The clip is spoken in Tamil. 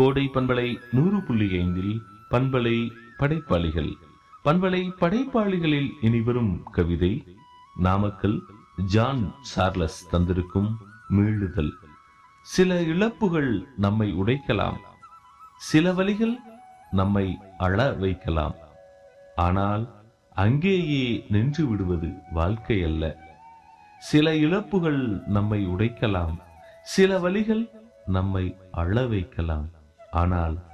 கோடை பண்பலை நூறு புள்ளி ஐந்தில் பண்பலை படைப்பாளிகள் பண்பலை படைப்பாளிகளில் இனிவரும் கவிதை நாமக்கல் ஜான் சார்லஸ் தந்திருக்கும் மீளுதல் சில இழப்புகள் நம்மை உடைக்கலாம் சில வழிகள் நம்மை அழ வைக்கலாம் ஆனால் அங்கேயே நின்று விடுவது வாழ்க்கை அல்ல சில இழப்புகள் நம்மை உடைக்கலாம் சில வழிகள் நம்மை அழ வைக்கலாம் ஆனால்